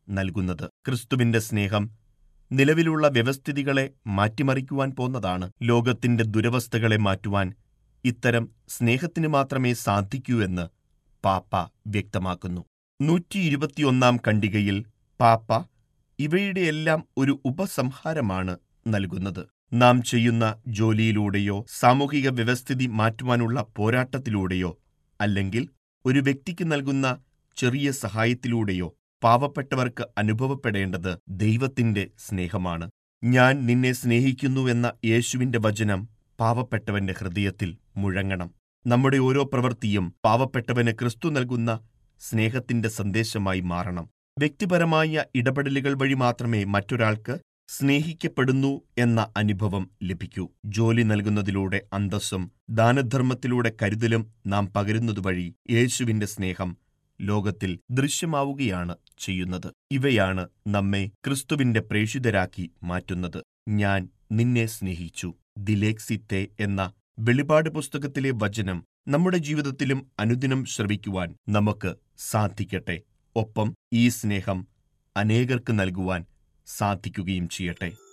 നൽകുന്നത് ക്രിസ്തുവിന്റെ സ്നേഹം നിലവിലുള്ള വ്യവസ്ഥിതികളെ മാറ്റിമറിക്കുവാൻ പോന്നതാണ് ലോകത്തിന്റെ ദുരവസ്ഥകളെ മാറ്റുവാൻ ഇത്തരം സ്നേഹത്തിന് മാത്രമേ സാധിക്കൂ എന്ന് പാപ്പ വ്യക്തമാക്കുന്നു നൂറ്റി ഇരുപത്തിയൊന്നാം ഖണ്ഡികയിൽ പാപ്പ ഇവയുടെയെല്ലാം ഒരു ഉപസംഹാരമാണ് നൽകുന്നത് നാം ചെയ്യുന്ന ജോലിയിലൂടെയോ സാമൂഹിക വ്യവസ്ഥിതി മാറ്റുവാനുള്ള പോരാട്ടത്തിലൂടെയോ അല്ലെങ്കിൽ ഒരു വ്യക്തിക്ക് നൽകുന്ന ചെറിയ സഹായത്തിലൂടെയോ പാവപ്പെട്ടവർക്ക് അനുഭവപ്പെടേണ്ടത് ദൈവത്തിന്റെ സ്നേഹമാണ് ഞാൻ നിന്നെ സ്നേഹിക്കുന്നുവെന്ന യേശുവിന്റെ വചനം പാവപ്പെട്ടവന്റെ ഹൃദയത്തിൽ മുഴങ്ങണം നമ്മുടെ ഓരോ പ്രവൃത്തിയും പാവപ്പെട്ടവന് ക്രിസ്തു നൽകുന്ന സ്നേഹത്തിന്റെ സന്ദേശമായി മാറണം വ്യക്തിപരമായ ഇടപെടലുകൾ വഴി മാത്രമേ മറ്റൊരാൾക്ക് സ്നേഹിക്കപ്പെടുന്നു എന്ന അനുഭവം ലഭിക്കൂ ജോലി നൽകുന്നതിലൂടെ അന്തസ്സും ദാനധർമ്മത്തിലൂടെ കരുതലും നാം പകരുന്നതുവഴി യേശുവിന്റെ സ്നേഹം ലോകത്തിൽ ദൃശ്യമാവുകയാണ് ചെയ്യുന്നത് ഇവയാണ് നമ്മെ ക്രിസ്തുവിന്റെ പ്രേഷിതരാക്കി മാറ്റുന്നത് ഞാൻ നിന്നെ സ്നേഹിച്ചു ദിലേക്സിത്തെ എന്ന വെളിപാട് പുസ്തകത്തിലെ വചനം നമ്മുടെ ജീവിതത്തിലും അനുദിനം ശ്രവിക്കുവാൻ നമുക്ക് സാധിക്കട്ടെ ഒപ്പം ഈ സ്നേഹം അനേകർക്ക് നൽകുവാൻ സാധിക്കുകയും ചെയ്യട്ടെ